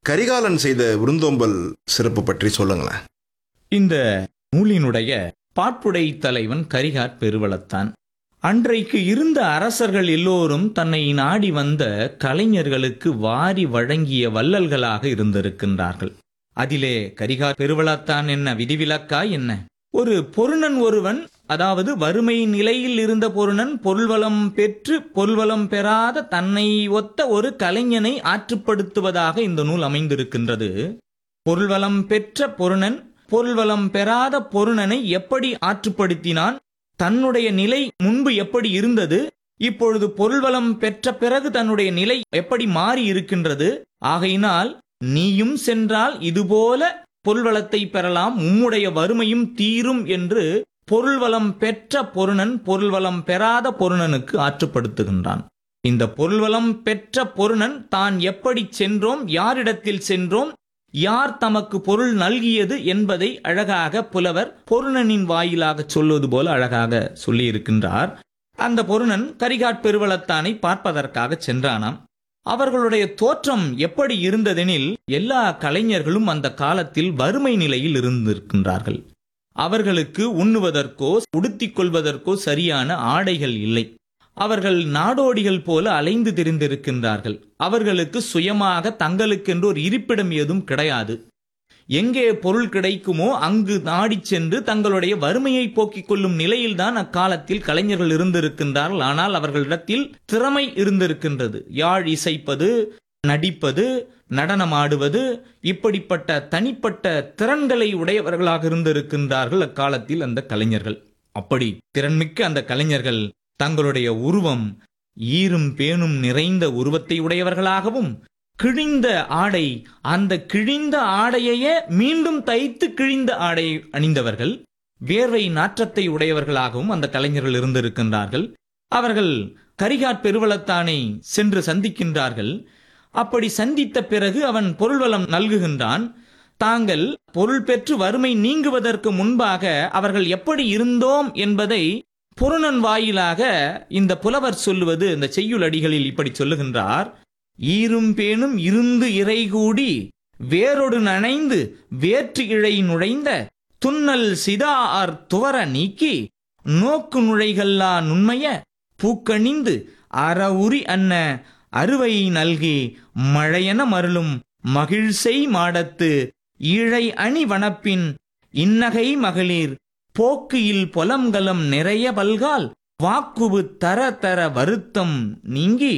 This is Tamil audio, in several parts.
கரிகாலன் செய்த விருந்தோம்பல் சிறப்பு பற்றி சொல்லுங்களேன் இந்த நூலினுடைய பாட்புடை தலைவன் கரிகார் பெருவளத்தான் அன்றைக்கு இருந்த அரசர்கள் எல்லோரும் தன்னை நாடி வந்த கலைஞர்களுக்கு வாரி வழங்கிய வள்ளல்களாக இருந்திருக்கின்றார்கள் அதிலே கரிகார் பெருவளத்தான் என்ன விதிவிலக்கா என்ன ஒரு பொருணன் ஒருவன் அதாவது வறுமை நிலையில் இருந்த பொருணன் பொருள்வளம் பெற்று பொருள்வளம் பெறாத தன்னை ஒத்த ஒரு கலைஞனை ஆற்றுப்படுத்துவதாக இந்த நூல் அமைந்திருக்கின்றது பொருள்வளம் பெற்ற பொருணன் பொருள்வளம் பெறாத பொருணனை எப்படி ஆற்றுப்படுத்தினான் தன்னுடைய நிலை முன்பு எப்படி இருந்தது இப்பொழுது பொருள்வளம் பெற்ற பிறகு தன்னுடைய நிலை எப்படி மாறி இருக்கின்றது ஆகையினால் நீயும் சென்றால் இதுபோல பொருள்வளத்தை பெறலாம் உம்முடைய வறுமையும் தீரும் என்று பொருள்வளம் பெற்ற பொருணன் பொருள்வளம் பெறாத பொருணனுக்கு ஆற்றுப்படுத்துகின்றான் இந்த பொருள்வளம் பெற்ற பொருணன் தான் எப்படி சென்றோம் யாரிடத்தில் சென்றோம் யார் தமக்கு பொருள் நல்கியது என்பதை அழகாக புலவர் பொருணனின் வாயிலாக சொல்வது போல அழகாக சொல்லியிருக்கின்றார் அந்த பொருணன் கரிகாட் பெருவளத்தானை பார்ப்பதற்காக சென்றானாம் அவர்களுடைய தோற்றம் எப்படி இருந்ததெனில் எல்லா கலைஞர்களும் அந்த காலத்தில் வறுமை நிலையில் இருந்திருக்கின்றார்கள் அவர்களுக்கு உண்ணுவதற்கோ உடுத்திக் கொள்வதற்கோ சரியான ஆடைகள் இல்லை அவர்கள் நாடோடிகள் போல அலைந்து திரிந்திருக்கின்றார்கள் அவர்களுக்கு சுயமாக தங்களுக்கென்று ஒரு இருப்பிடம் ஏதும் கிடையாது எங்கே பொருள் கிடைக்குமோ அங்கு நாடிச் சென்று தங்களுடைய வறுமையை போக்கிக் கொள்ளும் நிலையில்தான் அக்காலத்தில் கலைஞர்கள் இருந்திருக்கின்றார்கள் ஆனால் அவர்களிடத்தில் திறமை இருந்திருக்கின்றது யாழ் இசைப்பது நடிப்பது நடனமாடுவது இப்படிப்பட்ட தனிப்பட்ட திறன்களை உடையவர்களாக இருந்திருக்கின்றார்கள் அக்காலத்தில் அந்த கலைஞர்கள் அப்படி திறன்மிக்க அந்த கலைஞர்கள் தங்களுடைய உருவம் ஈரும் பேணும் நிறைந்த உருவத்தை உடையவர்களாகவும் கிழிந்த ஆடை அந்த கிழிந்த ஆடையையே மீண்டும் தைத்து கிழிந்த ஆடை அணிந்தவர்கள் வேர்வை நாற்றத்தை உடையவர்களாகவும் அந்த கலைஞர்கள் இருந்திருக்கின்றார்கள் அவர்கள் கரிகாட் பெருவளத்தானை சென்று சந்திக்கின்றார்கள் அப்படி சந்தித்த பிறகு அவன் பொருள்வளம் நல்குகின்றான் தாங்கள் பொருள் பெற்று வறுமை நீங்குவதற்கு முன்பாக அவர்கள் எப்படி இருந்தோம் என்பதை பொருணன் வாயிலாக இந்த புலவர் சொல்லுவது இந்த செய்யுள் அடிகளில் இப்படி சொல்லுகின்றார் ஈரும் பேணும் இருந்து இறை கூடி வேரொடு நனைந்து வேற்று இழை நுழைந்த துன்னல் சிதார் துவர நீக்கி நோக்கு நுழைகல்லா நுண்மைய பூக்கணிந்து அறவுரி அன்ன அறுவை நல்கி மழையென மருளும் மகிழ்செய் மாடத்து ஈழை அணி வனப்பின் இன்னகை மகளிர் போக்கியில் பொலம்கலம் நிறைய பல்கால் வாக்குவு தர தர வருத்தம் நீங்கி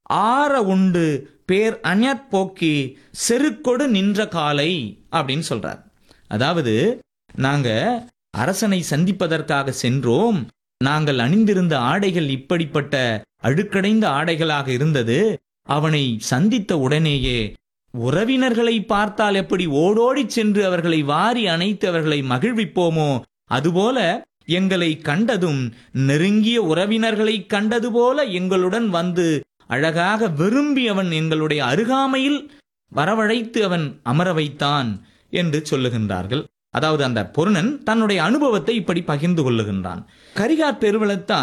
ஆற உண்டு பேர் அஞற் போக்கி செருக்கொடு நின்ற காலை அப்படின்னு சொல்றார் அதாவது நாங்க அரசனை சந்திப்பதற்காக சென்றோம் நாங்கள் அணிந்திருந்த ஆடைகள் இப்படிப்பட்ட அழுக்கடைந்த ஆடைகளாக இருந்தது அவனை சந்தித்த உடனேயே உறவினர்களை பார்த்தால் எப்படி ஓடோடிச் சென்று அவர்களை வாரி அணைத்து அவர்களை மகிழ்விப்போமோ அதுபோல எங்களை கண்டதும் நெருங்கிய உறவினர்களை கண்டது போல எங்களுடன் வந்து அழகாக விரும்பி அவன் எங்களுடைய அருகாமையில் வரவழைத்து அவன் அமர வைத்தான் என்று சொல்லுகின்றார்கள் அதாவது அந்த பொருணன் தன்னுடைய அனுபவத்தை இப்படி பகிர்ந்து கொள்ளுகின்றான் கரிகார் பெருவளத்தான்